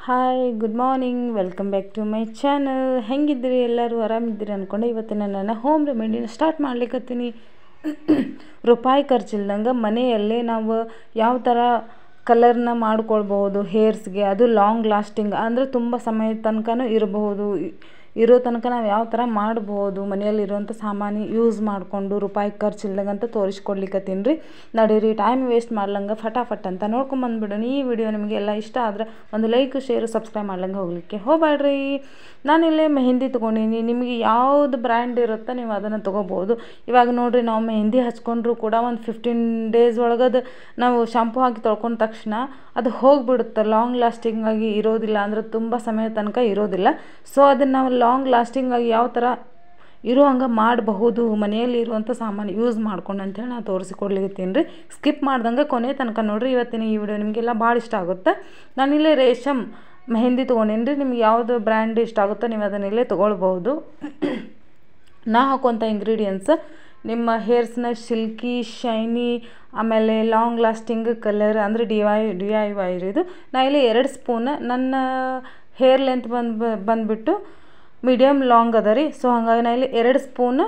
hi good morning welcome back to my channel ಹೆಂಗಿದ್ದೀರಿ ಎಲ್ಲರೂ ಆರಾಮಿದ್ದೀರಿ ಅಂದ್ಕೊಂಡು ಇವತ್ತಿನ ನನ್ನ ಹೋಮ್ ರೆಮಿಡಿನ ಸ್ಟಾರ್ಟ್ ಮಾಡ್ಲಿಕ್ಕತ್ತೀನಿ ರೂಪಾಯಿ ಖರ್ಚಿಲ್ದಂಗೆ ಮನೆಯಲ್ಲೇ ನಾವು ಯಾವ ಥರ ಕಲರ್ನ ಮಾಡ್ಕೊಳ್ಬಹುದು ಹೇರ್ಸ್ಗೆ ಅದು ಲಾಂಗ್ ಲಾಸ್ಟಿಂಗ್ ಅಂದರೆ ತುಂಬ ಸಮಯದ ತನಕನೂ ಇರಬಹುದು ಇರೋ ತನಕ ನಾವು ಯಾವ ಥರ ಮಾಡ್ಬೋದು ಮನೆಯಲ್ಲಿರುವಂಥ ಸಾಮಾನು ಯೂಸ್ ಮಾಡಿಕೊಂಡು ರೂಪಾಯಿ ಖರ್ಚಿಲ್ದಂಗೆ ಅಂತ ತೋರಿಸ್ಕೊಡ್ಲಿಕ್ಕತ್ತೀನಿ ರೀ ನಡೀರಿ ಟೈಮ್ ವೇಸ್ಟ್ ಮಾಡ್ಲಂಗೆ ಫಟಾಫಟ್ ಅಂತ ನೋಡ್ಕೊಂಬಂದ್ಬಿಡೋಣ ಈ ವಿಡಿಯೋ ನಿಮಗೆಲ್ಲ ಇಷ್ಟ ಆದರೆ ಒಂದು ಲೈಕ್ ಶೇರು ಸಬ್ಸ್ಕ್ರೈಬ್ ಮಾಡ್ಲಂಗೆ ಹೋಗ್ಲಿಕ್ಕೆ ಹೋಗ್ಬೇಡ್ರಿ ನಾನಿಲ್ಲೇ ಮೆಹಂದಿ ತೊಗೊಂಡಿನಿ ನಿಮಗೆ ಯಾವ್ದು ಬ್ರ್ಯಾಂಡ್ ಇರುತ್ತೋ ನೀವು ಅದನ್ನು ತೊಗೋಬೋದು ಇವಾಗ ನೋಡಿರಿ ನಾವು ಮೆಹಂದಿ ಹಚ್ಕೊಂಡ್ರು ಕೂಡ ಒಂದು ಫಿಫ್ಟೀನ್ ಡೇಸ್ ಒಳಗದು ನಾವು ಶಾಂಪು ಹಾಕಿ ತೊಳ್ಕೊಂಡ ತಕ್ಷಣ ಅದು ಹೋಗಿಬಿಡುತ್ತೆ ಲಾಂಗ್ ಲಾಸ್ಟಿಂಗ್ ಆಗಿ ಇರೋದಿಲ್ಲ ಅಂದರೆ ತುಂಬ ಸಮಯ ತನಕ ಇರೋದಿಲ್ಲ ಸೊ ಅದನ್ನು ನಾವು ಲಾಂಗ್ ಲಾಸ್ಟಿಂಗ್ ಆಗಿ ಯಾವ ಥರ ಇರೋ ಹಂಗೆ ಮಾಡಬಹುದು ಮನೆಯಲ್ಲಿ ಇರುವಂಥ ಸಾಮಾನು ಯೂಸ್ ಮಾಡ್ಕೊಂಡು ಅಂತೇಳಿ ನಾನು ತೋರಿಸಿಕೊಡ್ಲಿತ್ತೀನಿ ರೀ ಸ್ಕಿಪ್ ಮಾಡ್ದಂಗೆ ಕೊನೆ ತನಕ ನೋಡಿರಿ ಇವತ್ತಿನ ಈ ವಿಡಿಯೋ ನಿಮಗೆಲ್ಲ ಭಾಳ ಇಷ್ಟ ಆಗುತ್ತೆ ನಾನಿಲ್ಲೇ ರೇಷಮ್ ಮೆಹಂದಿ ತೊಗೊಂಡೇನಿ ರೀ ನಿಮ್ಗೆ ಯಾವುದು ಬ್ರ್ಯಾಂಡ್ ಇಷ್ಟ ಆಗುತ್ತೋ ನೀವು ಅದನ್ನಿಲ್ಲೇ ತೊಗೊಳ್ಬೋದು ನಾ ಹಾಕುವಂಥ ಇಂಗ್ರೀಡಿಯೆಂಟ್ಸ್ ನಿಮ್ಮ ಹೇರ್ಸ್ನ ಸಿಲ್ಕಿ ಶೈನಿ ಆಮೇಲೆ ಲಾಂಗ್ ಲಾಸ್ಟಿಂಗ್ ಕಲರ್ ಅಂದರೆ D Y D I Y ಇದು ನಾ ಇಲ್ಲಿ ಎರಡು ಸ್ಪೂನ್ ನನ್ನ ಹೇರ್ ಲೆಂತ್ ಬಂದು ಬಂದುಬಿಟ್ಟು ಮೀಡಿಯಮ್ ಲಾಂಗ್ ಅದ ರೀ ಸೊ ಹಾಗಾಗಿ ನಾ ಇಲ್ಲಿ ಎರಡು ಸ್ಪೂನ್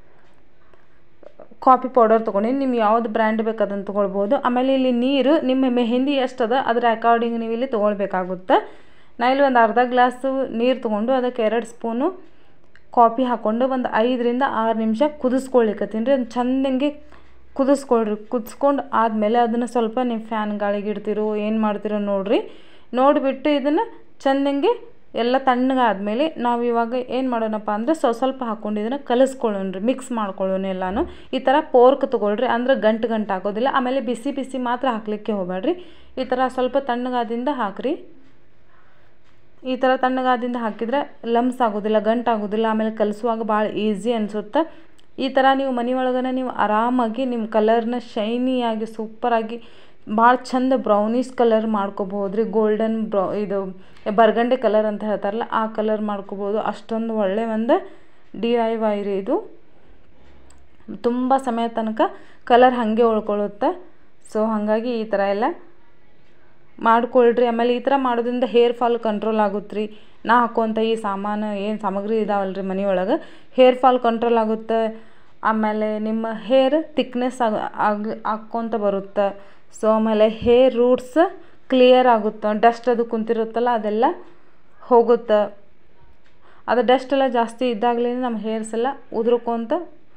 ಕಾಫಿ ಪೌಡರ್ ತೊಗೊಂಡಿನಿ ನಿಮ್ಗೆ ಯಾವ್ದು ಬ್ರ್ಯಾಂಡ್ ಬೇಕು ಅದನ್ನು ತೊಗೊಳ್ಬೋದು ಆಮೇಲೆ ಇಲ್ಲಿ ನೀರು ನಿಮ್ಮ ಮೆಹಂದಿ ಎಷ್ಟದ ಅದರ ಅಕಾರ್ಡಿಂಗ್ ನೀವು ಇಲ್ಲಿ ತೊಗೊಳ್ಬೇಕಾಗುತ್ತೆ ನಾ ಇಲ್ಲಿ ಒಂದು ಅರ್ಧ ಗ್ಲಾಸು ನೀರು ತೊಗೊಂಡು ಅದಕ್ಕೆ ಎರಡು ಸ್ಪೂನು ಕಾಫಿ ಹಾಕ್ಕೊಂಡು ಒಂದು ಐದರಿಂದ ಆರು ನಿಮಿಷ ಕುದಿಸ್ಕೊಳ್ಲಿಕ್ಕತ್ತೀನಿ ರೀ ಅದು ಚಂದಂಗೆ ಕುದಿಸ್ಕೊಳ್ರಿ ಕುದಿಸ್ಕೊಂಡು ಆದಮೇಲೆ ಅದನ್ನು ಸ್ವಲ್ಪ ನೀವು ಫ್ಯಾನ್ ಗಾಳಿಗೆ ಇಡ್ತಿರೋ ಏನು ಮಾಡ್ತಿರೋ ನೋಡಿರಿ ನೋಡಿಬಿಟ್ಟು ಇದನ್ನು ಚಂದಂಗೆ ಎಲ್ಲ ತಣ್ಣಗಾದ್ಮೇಲೆ ನಾವು ಇವಾಗ ಏನು ಮಾಡೋಣಪ್ಪ ಅಂದರೆ ಸ್ವಲ್ಪ ಸ್ವಲ್ಪ ಹಾಕ್ಕೊಂಡು ಇದನ್ನು ಕಲಿಸ್ಕೊಳ್ಳೋಣ ರೀ ಮಿಕ್ಸ್ ಮಾಡ್ಕೊಳ್ಳೋಣ ಎಲ್ಲನೂ ಈ ಥರ ಪೋರ್ಕ್ ತೊಗೊಳ್ರಿ ಅಂದ್ರೆ ಗಂಟು ಗಂಟು ಹಾಕೋದಿಲ್ಲ ಆಮೇಲೆ ಬಿಸಿ ಬಿಸಿ ಮಾತ್ರ ಹಾಕಲಿಕ್ಕೆ ಹೋಗಬೇಡ್ರಿ ಈ ಥರ ಸ್ವಲ್ಪ ತಣ್ಣಗಾದಿಂದ ಹಾಕಿರಿ ಈ ಥರ ತಣ್ಣಗಾದಿಂದ ಹಾಕಿದರೆ ಲಮ್ಸ್ ಆಗೋದಿಲ್ಲ ಗಂಟು ಆಗೋದಿಲ್ಲ ಆಮೇಲೆ ಕಲಿಸುವಾಗ ಭಾಳ ಈಸಿ ಅನಿಸುತ್ತೆ ಈ ಥರ ನೀವು ಮನೆ ಒಳಗನೆ ನೀವು ಆರಾಮಾಗಿ ನಿಮ್ಮ ಕಲರ್ನ ಶೈನಿಯಾಗಿ ಸೂಪರಾಗಿ ಭಾಳ ಚಂದ ಬ್ರೌನೀಸ್ ಕಲರ್ ಮಾಡ್ಕೋಬೋದು ರೀ ಗೋಲ್ಡನ್ ಬ್ರೌ ಇದು ಬರ್ಗಂಡೆ ಕಲರ್ ಅಂತ ಹೇಳ್ತಾರಲ್ಲ ಆ ಕಲರ್ ಮಾಡ್ಕೋಬೋದು ಅಷ್ಟೊಂದು ಒಳ್ಳೆ ಒಂದು ಡಿ ಐ ವೈ ರೀ ಇದು ತುಂಬ ಸಮಯ ತನಕ ಕಲರ್ ಹಾಗೆ ಉಳ್ಕೊಳ್ಳುತ್ತೆ ಸೊ ಹಾಗಾಗಿ ಈ ಥರ ಎಲ್ಲ ಮಾಡ್ಕೊಳ್ರಿ ಆಮೇಲೆ ಈ ಥರ ಮಾಡೋದ್ರಿಂದ ಹೇರ್ ಫಾಲ್ ಕಂಟ್ರೋಲ್ ಆಗುತ್ತೆ ರೀ ನಾ ಹಾಕುವಂಥ ಈ ಸಾಮಾನು ಏನು ಸಾಮಗ್ರಿ ಇದಾವಲ್ಲ ರೀ ಮನೆಯೊಳಗೆ ಹೇರ್ ಫಾಲ್ ಕಂಟ್ರೋಲ್ ಆಗುತ್ತೆ ಆಮೇಲೆ ನಿಮ್ಮ ಹೇರ್ ತಿಕ್ನೆಸ್ ಆಗ ಆಗ ಆಕ್ಕೊತ ಬರುತ್ತೆ ಸೊ ಆಮೇಲೆ ಹೇರ್ ರೂಟ್ಸ್ ಕ್ಲಿಯರ್ ಆಗುತ್ತೆ ಡಸ್ಟ್ ಅದು ಕುಂತಿರುತ್ತಲ್ಲ ಅದೆಲ್ಲ ಹೋಗುತ್ತೆ ಅದು ಡಸ್ಟ್ ಎಲ್ಲ ಜಾಸ್ತಿ ಇದ್ದಾಗಲೇ ನಮ್ಮ ಹೇರ್ಸ್ ಎಲ್ಲ ಉದುರ್ಕೊಂತ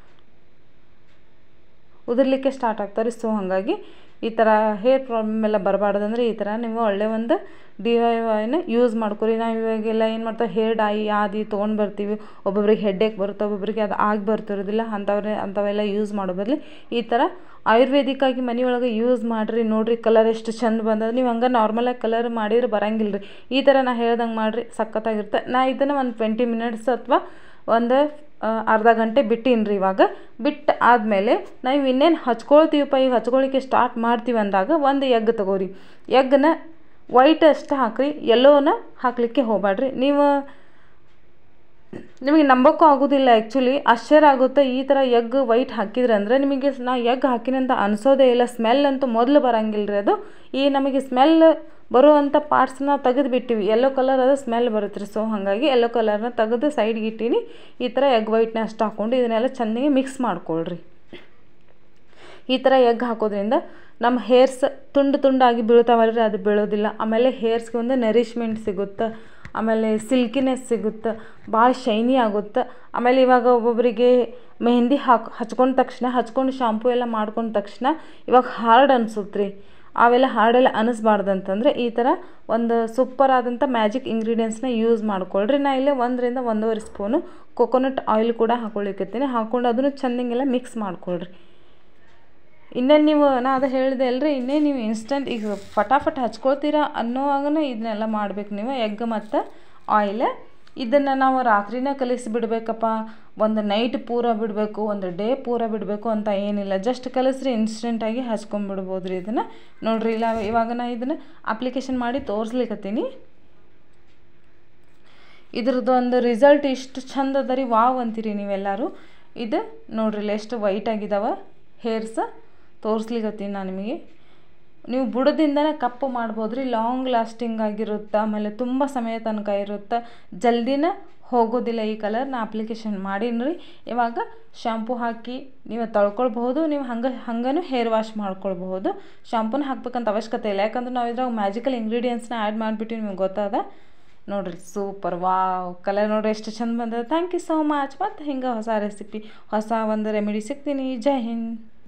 ಉದುರ್ಲಿಕ್ಕೆ ಸ್ಟಾರ್ಟ್ ಆಗ್ತಾರೆ ಸೊ ಹಾಗಾಗಿ ಈ ಥರ ಹೇರ್ ಪ್ರಾಬ್ಲಮ್ ಎಲ್ಲ ಬರಬಾರ್ದಂದ್ರೆ ಈ ಥರ ನೀವು ಒಳ್ಳೆ ಒಂದು ಡಿ ಐ ವೈನ ಯೂಸ್ ಮಾಡ್ಕೊರಿ ನಾವು ಇವಾಗೆಲ್ಲ ಏನು ಮಾಡ್ತೀವಿ ಹೇರ್ ಡೈ ಆದಿ ತೊಗೊಂಡು ಬರ್ತೀವಿ ಒಬ್ಬೊಬ್ರಿಗೆ ಹೆಡ್ಡೇಕ್ ಬರುತ್ತೆ ಒಬ್ಬೊಬ್ರಿಗೆ ಅದು ಆಗಿ ಬರ್ತಿರೋದಿಲ್ಲ ಅಂಥವ್ರೆ ಅಂಥವೆಲ್ಲ ಯೂಸ್ ಮಾಡೋ ಬದಲು ಈ ಥರ ಆಯುರ್ವೇದಿಕ್ಕಾಗಿ ಮನೆಯೊಳಗೆ ಯೂಸ್ ಮಾಡಿರಿ ನೋಡಿರಿ ಕಲರ್ ಎಷ್ಟು ಚಂದ ಬಂದದ ನೀವು ಹಂಗೆ ನಾರ್ಮಲಾಗಿ ಕಲರ್ ಮಾಡಿದ್ರೆ ಬರಂಗಿಲ್ಲ ರೀ ಈ ಥರ ನಾ ಹೇಳ್ದಂಗೆ ಮಾಡಿರಿ ಸಖತ್ತಾಗಿರುತ್ತೆ ನಾ ಇದನ್ನು ಒಂದು ಟ್ವೆಂಟಿ ಮಿನಿಟ್ಸ್ ಅಥವಾ ಒಂದು ಅರ್ಧ ಗಂಟೆ ಬಿಟ್ಟೀನಿ ರೀ ಇವಾಗ ಬಿಟ್ಟು ಆದಮೇಲೆ ನಾವು ಇನ್ನೇನು ಹಚ್ಕೊಳ್ತೀವಪ್ಪ ಈಗ ಹಚ್ಕೊಳ್ಳಿಕ್ಕೆ ಸ್ಟಾರ್ಟ್ ಮಾಡ್ತೀವಿ ಅಂದಾಗ ಒಂದು ಎಗ್ ತಗೋರಿ ಎಗ್ನ ವೈಟ್ ಅಷ್ಟು ಹಾಕ್ರಿ ಎಲ್ಲೋನ ಹಾಕಲಿಕ್ಕೆ ಹೋಗಬೇಡ್ರಿ ನೀವು ನಿಮಗೆ ನಂಬೋಕ್ಕೂ ಆಗೋದಿಲ್ಲ ಆ್ಯಕ್ಚುಲಿ ಆಶ್ಚರ್ಯ ಆಗುತ್ತೆ ಈ ಥರ ಎಗ್ ವೈಟ್ ಹಾಕಿದ್ರೆ ಅಂದರೆ ನಿಮಗೆ ನಾ ಎಗ್ ಹಾಕಿನಂತ ಅನಿಸೋದೇ ಇಲ್ಲ ಸ್ಮೆಲ್ ಅಂತೂ ಮೊದಲು ಬರೋಂಗಿಲ್ಲ ರೀ ಅದು ಈ ನಮಗೆ ಸ್ಮೆಲ್ ಬರುವಂಥ ಪಾರ್ಟ್ಸ್ನ ತೆಗೆದು ಬಿಟ್ಟಿವಿ ಯೆಲ್ಲೋ ಕಲರ್ ಅದು ಸ್ಮೆಲ್ ಬರುತ್ತೆ ರೀ ಸೊ ಹಾಗಾಗಿ ಯೆಲ್ಲೋ ಕಲರ್ನ ತೆಗೆದು ಸೈಡ್ಗೆ ಇಟ್ಟೀನಿ ಈ ಥರ ಎಗ್ ವೈಟ್ನ ಅಷ್ಟು ಹಾಕ್ಕೊಂಡು ಇದನ್ನೆಲ್ಲ ಚೆನ್ನಾಗಿ ಮಿಕ್ಸ್ ಮಾಡ್ಕೊಳ್ರಿ ಈ ಥರ ಎಗ್ ಹಾಕೋದ್ರಿಂದ ನಮ್ಮ ಹೇರ್ಸ್ ತುಂಡು ತುಂಡಾಗಿ ಬೀಳ್ತಾವಲ್ರಿ ಅದು ಬೀಳೋದಿಲ್ಲ ಆಮೇಲೆ ಹೇರ್ಸ್ಗೆ ಒಂದು ನರಿಶ್ಮೆಂಟ್ ಸಿಗುತ್ತೆ ಆಮೇಲೆ ಸಿಲ್ಕಿನೆಸ್ ಸಿಗುತ್ತೆ ಭಾಳ ಶೈನಿ ಆಗುತ್ತೆ ಆಮೇಲೆ ಇವಾಗ ಒಬ್ಬೊಬ್ಬರಿಗೆ ಮೆಹಂದಿ ಹಾಕಿ ಹಚ್ಕೊಂಡ ತಕ್ಷಣ ಹಚ್ಕೊಂಡು ಶಾಂಪು ಎಲ್ಲ ಮಾಡ್ಕೊಂಡ ತಕ್ಷಣ ಇವಾಗ ಹಾರ್ಡ್ ಅನ್ಸುತ್ತೆ ರೀ ಅವೆಲ್ಲ ಹಾರ್ಡೆಲ್ಲ ಅನ್ನಿಸ್ಬಾರ್ದು ಅಂತಂದರೆ ಈ ಥರ ಒಂದು ಸೂಪರ್ ಆದಂಥ ಮ್ಯಾಜಿಕ್ ಇಂಗ್ರೀಡಿಯೆಂಟ್ಸ್ನ ಯೂಸ್ ಮಾಡ್ಕೊಳ್ರಿ ನಾ ಇಲ್ಲೇ ಒಂದರಿಂದ ಒಂದೂವರೆ ಸ್ಪೂನು ಕೊಕೊನಟ್ ಆಯಿಲ್ ಕೂಡ ಹಾಕ್ಕೊಳಿಕತ್ತೀನಿ ಹಾಕ್ಕೊಂಡು ಅದನ್ನು ಚೆಂದಂಗೆಲ್ಲ ಮಿಕ್ಸ್ ಮಾಡ್ಕೊಳ್ರಿ ಇನ್ನೇನು ನೀವು ನಾ ಅದು ಹೇಳಿದೆ ಅಲ್ರಿ ಇನ್ನೇನು ನೀವು ಇನ್ಸ್ಟೆಂಟ್ ಈಗ ಫಟಾಫಟ್ ಹಚ್ಕೊಳ್ತೀರಾ ಅನ್ನೋವಾಗನೇ ಇದನ್ನೆಲ್ಲ ಮಾಡ್ಬೇಕು ನೀವು ಎಗ್ ಮತ್ತು ಆಯಿಲ್ ಇದನ್ನು ನಾವು ರಾತ್ರಿನೇ ಕಲಿಸಿ ಬಿಡಬೇಕಪ್ಪ ಒಂದು ನೈಟ್ ಪೂರ ಬಿಡಬೇಕು ಒಂದು ಡೇ ಪೂರ ಬಿಡಬೇಕು ಅಂತ ಏನಿಲ್ಲ ಜಸ್ಟ್ ಕಲಿಸ್ರಿ ಇನ್ಸ್ಟೆಂಟಾಗಿ ಹಚ್ಕೊಂಡ್ಬಿಡ್ಬೋದು ರೀ ಇದನ್ನು ನೋಡಿರಿ ಇಲ್ಲ ಇವಾಗ ನಾ ಇದನ್ನು ಅಪ್ಲಿಕೇಶನ್ ಮಾಡಿ ತೋರಿಸ್ಲಿಕ್ಕತ್ತೀನಿ ಇದ್ರದ್ದು ಒಂದು ರಿಸಲ್ಟ್ ಇಷ್ಟು ಚಂದ ಅದ ರೀ ವಾವ್ ಅಂತೀರಿ ನೀವೆಲ್ಲರೂ ಇದು ನೋಡ್ರಿ ಎಷ್ಟು ವೈಟ್ ಆಗಿದಾವ ಹೇರ್ಸ್ ತೋರಿಸ್ಲಿಕ್ಕತ್ತೀನಿ ನಾನು ನಿಮಗೆ ನೀವು ಬುಡದಿಂದನೇ ಕಪ್ಪು ಮಾಡ್ಬೋದು ರೀ ಲಾಂಗ್ ಲಾಸ್ಟಿಂಗ್ ಆಗಿರುತ್ತೆ ಆಮೇಲೆ ತುಂಬ ಸಮಯ ತನಕ ಇರುತ್ತೆ ಜಲ್ದಿನ ಹೋಗೋದಿಲ್ಲ ಈ ಕಲರ್ ನಾ ಅಪ್ಲಿಕೇಶನ್ ಮಾಡೀನಿ ರೀ ಇವಾಗ ಶಾಂಪು ಹಾಕಿ ನೀವು ತೊಳ್ಕೊಳ್ಬಹುದು ನೀವು ಹಂಗೆ ಹಂಗನೂ ಹೇರ್ ವಾಶ್ ಮಾಡ್ಕೊಳ್ಬಹುದು ಶಾಂಪೂನ ಹಾಕ್ಬೇಕಂತ ಅವಶ್ಯಕತೆ ಇಲ್ಲ ಯಾಕಂದ್ರೆ ನಾವು ಇದ್ರಾಗ ಮ್ಯಾಜಿಕಲ್ ಇಂಗ್ರೀಡಿಯೆಂಟ್ಸ್ನ ಆ್ಯಡ್ ಮಾಡಿಬಿಟ್ಟು ನಿಮಗೆ ಗೊತ್ತದ ನೋಡಿರಿ ಸೂಪರ್ ವಾವ್ ಕಲರ್ ನೋಡಿರಿ ಎಷ್ಟು ಚಂದ ಬಂದದ ಥ್ಯಾಂಕ್ ಯು ಸೋ ಮಚ್ ಮತ್ತು ಹಿಂಗೆ ಹೊಸ ರೆಸಿಪಿ ಹೊಸ ಒಂದು ರೆಮಿಡಿ ಸಿಗ್ತೀನಿ ಜೈ ಹಿಂದ್